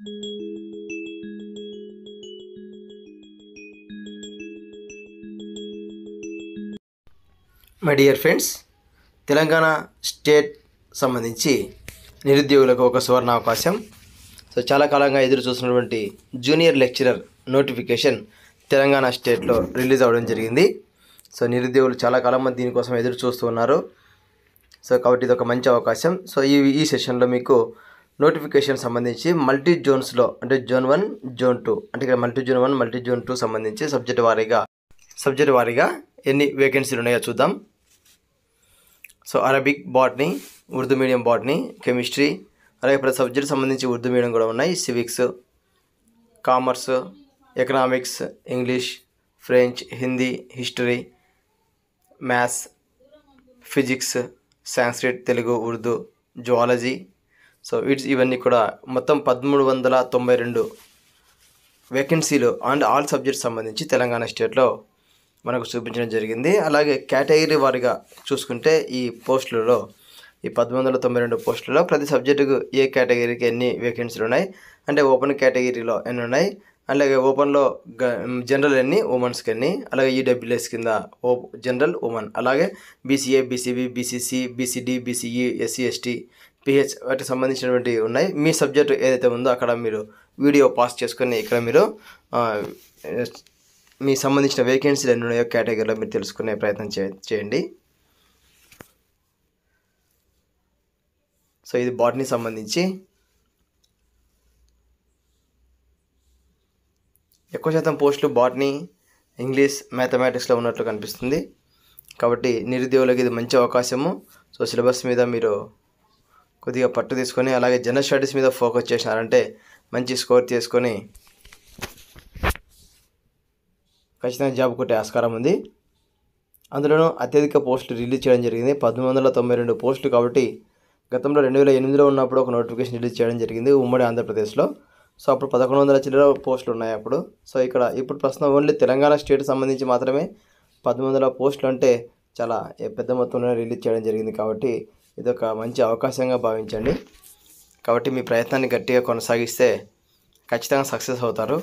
my dear friends Telangana state సంబంధించి నిరుద్యోగులకు ఒక సువర్ణ అవకాశం సో చాలా కాలంగా ఎదురు చూస్తున్నటువంటి జూనియర్ లెక్చరర్ నోటిఫికేషన్ తెలంగాణ స్టేట్లో రిలీజ్ అవ్వడం జరిగింది సో నిరుద్యోగులు చాలా కాలం మంది దీనికోసం ఎదురు చూస్తూ ఉన్నారు సో కాబట్టి ఇది ఒక మంచి అవకాశం సో ఈ ఈ సెషన్లో మీకు నోటిఫికేషన్ సంబంధించి మల్టీ జోన్స్లో అంటే జోన్ వన్ జోన్ టూ అంటే ఇక్కడ multi zone one multi zone two సంబంధించి సబ్జెక్ట్ వారీగా సబ్జెక్ట్ వారీగా ఎన్ని వేకెన్సీలు ఉన్నాయో చూద్దాం so Arabic botany Urdu medium botany chemistry అలాగే ప్రతి సబ్జెక్ట్ సంబంధించి ఉర్దూ మీడియం కూడా ఉన్నాయి civics commerce economics English French Hindi history maths physics Sanskrit Telugu Urdu zoology so it's ఇవన్నీ కూడా మొత్తం పదమూడు వందల తొంభై రెండు వేకెన్సీలు అండ్ ఆల్ సబ్జెక్ట్స్ సంబంధించి తెలంగాణ స్టేట్లో మనకు చూపించడం జరిగింది అలాగే కేటగిరీ వారిగా చూసుకుంటే ఈ పోస్టులలో ఈ పదమూడు వందల తొంభై రెండు పోస్టులలో ప్రతి సబ్జెక్టుకు ఏ కేటగిరీకి ఎన్ని వేకెన్సీలు ఉన్నాయి అంటే ఓపెన్ కేటగిరీలో ఎన్ని ఉన్నాయి అలాగే ఓపెన్లో గ జనరల్ ఎన్ని ఉమెన్స్కి ఎన్ని అలాగే ఈడబ్ల్యూఎస్ కింద ఓ జనరల్ ఉమెన్ అలాగే BCA BCB BCC BCD BCE SC ST PH వాటికి సంబంధించినటువంటి ఉన్నాయి మీ సబ్జెక్ట్ ఏదైతే ఉందో అక్కడ మీరు వీడియో పాస్ చేసుకొని ఇక్కడ మీరు ఆ, మీ సంబంధించిన వేకెన్సీలు ఎన్ని ఉన్నాయో కేటగిరీలో మీరు తెలుసుకునే ప్రయత్నం చే చేయండి సో ఇది బాటనీ సంబంధించి ఎక్కువ శాతం పోస్టులు బాటనీ ఇంగ్లీష్ మ్యాథమెటిక్స్లో ఉన్నట్లు కనిపిస్తుంది కాబట్టి నిరుద్యోగులకు ఇది మంచి అవకాశము సో సిలబస్ మీద మీరు కొద్దిగా పట్టు తీసుకొని అలాగే జనరల్ స్టడీస్ మీద ఫోకస్ చేసినారంటే మంచి స్కోర్ తీసుకొని ఖచ్చితంగా జాబ్ కొట్టే ఆస్కారం ఉంది అందులోనూ అత్యధిక పోస్టులు రిలీజ్ చేయడం జరిగింది పద్దెనిమిది వందల తొంభై రెండు పోస్టులు కాబట్టి గతంలో రెండు వేల ఎనిమిదిలో ఉన్నప్పుడు ఒక నోటిఫికేషన్ రిలీజ్ చేయడం జరిగింది ఉమ్మడి ఆంధ్రప్రదేశ్లో సో అప్పుడు పదకొండు వందల చిల్లర పోస్టులు ఉన్నాయి అప్పుడు సో ఇక్కడ ఇప్పుడు ప్రస్తుతం ఓన్లీ తెలంగాణ స్టేట్ సంబంధించి మాత్రమే పద్దెనిమిది వందల పోస్టులు అంటే చాలా పెద్ద మొత్తంలో రిలీజ్ చేయడం జరిగింది కాబట్టి ఇది ఒక మంచి అవకాశంగా భావించండి కాబట్టి మీ ప్రయత్నాన్ని గట్టిగా కొనసాగిస్తే ఖచ్చితంగా సక్సెస్ అవుతారు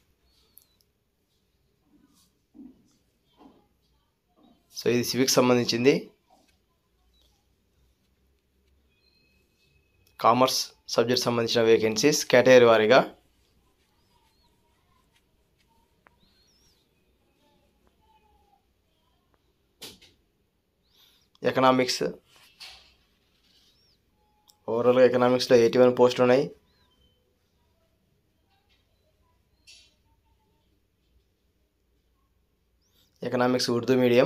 సో ఇది సివిక్స్ సంబంధించింది కామర్స్ సబ్జెక్ట్ సంబంధించిన వేకెన్సీస్ కేటగిరీ వారీగా ఎకనామిక్స్ ఓవరాల్గా ఎకనామిక్స్లో ఎయిటీ వన్ పోస్టులు ఉన్నాయి ఎకనామిక్స్ ఉర్దూ మీడియం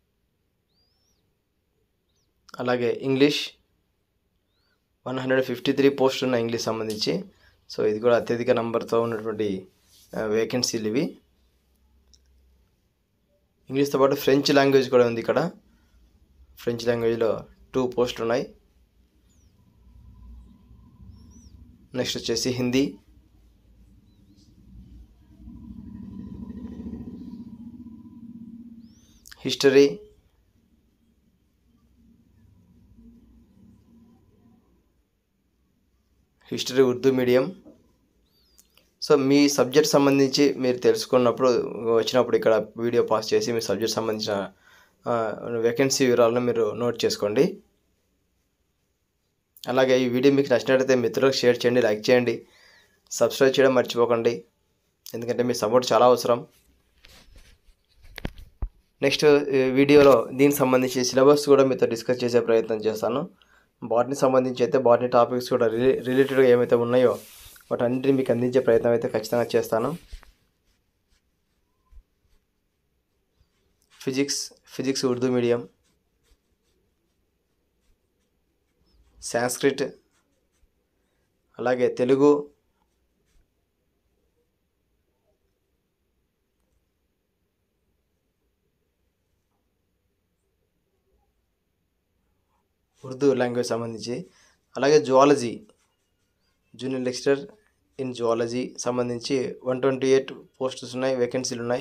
అలాగే English one hundred fifty three పోస్టులు ఉన్నాయి ఇంగ్లీష్ సంబంధించి సో ఇది కూడా అత్యధిక నంబర్తో ఉన్నటువంటి వేకెన్సీలు ఇవి ఇంగ్లీష్తో పాటు ఫ్రెంచ్ లాంగ్వేజ్ కూడా ఉంది ఇక్కడ ఫ్రెంచ్ లాంగ్వేజ్లో టూ పోస్టులు ఉన్నాయి నెక్స్ట్ వచ్చేసి Hindi history history Urdu medium so మీ సబ్జెక్ట్ సంబంధించి మీరు తెలుసుకున్నప్పుడు వచ్చినప్పుడు ఇక్కడ వీడియో పాస్ చేసి మీ సబ్జెక్ట్ సంబంధించిన వేకెన్సీ వివరాలను మీరు నోట్ చేసుకోండి అలాగే ఈ వీడియో మీకు నచ్చినట్లయితే మిత్రులకు షేర్ చేయండి లైక్ చేయండి సబ్స్క్రైబ్ చేయడం మర్చిపోకండి ఎందుకంటే మీ సపోర్ట్ చాలా అవసరం నెక్స్ట్ ఈ వీడియోలో దీనికి సంబంధించి సిలబస్ కూడా మీతో డిస్కస్ చేసే ప్రయత్నం చేస్తాను బాటనీ సంబంధించి అయితే బాటనీ టాపిక్స్ కూడా రిలే రిలేటెడ్గా ఏమైతే ఉన్నాయో వాటన్నిటిని మీకు అందించే ప్రయత్నం అయితే ఖచ్చితంగా చేస్తాను physics physics Urdu medium Sanskrit అలాగే తెలుగు ఉర్దూ లాంగ్వేజ్ సంబంధించి అలాగే zoology junior lecturer in zoology సంబంధించి వన్ ట్వంటీ ఎయిట్ పోస్టులు ఉన్నాయి వేకెన్సీలు ఉన్నాయి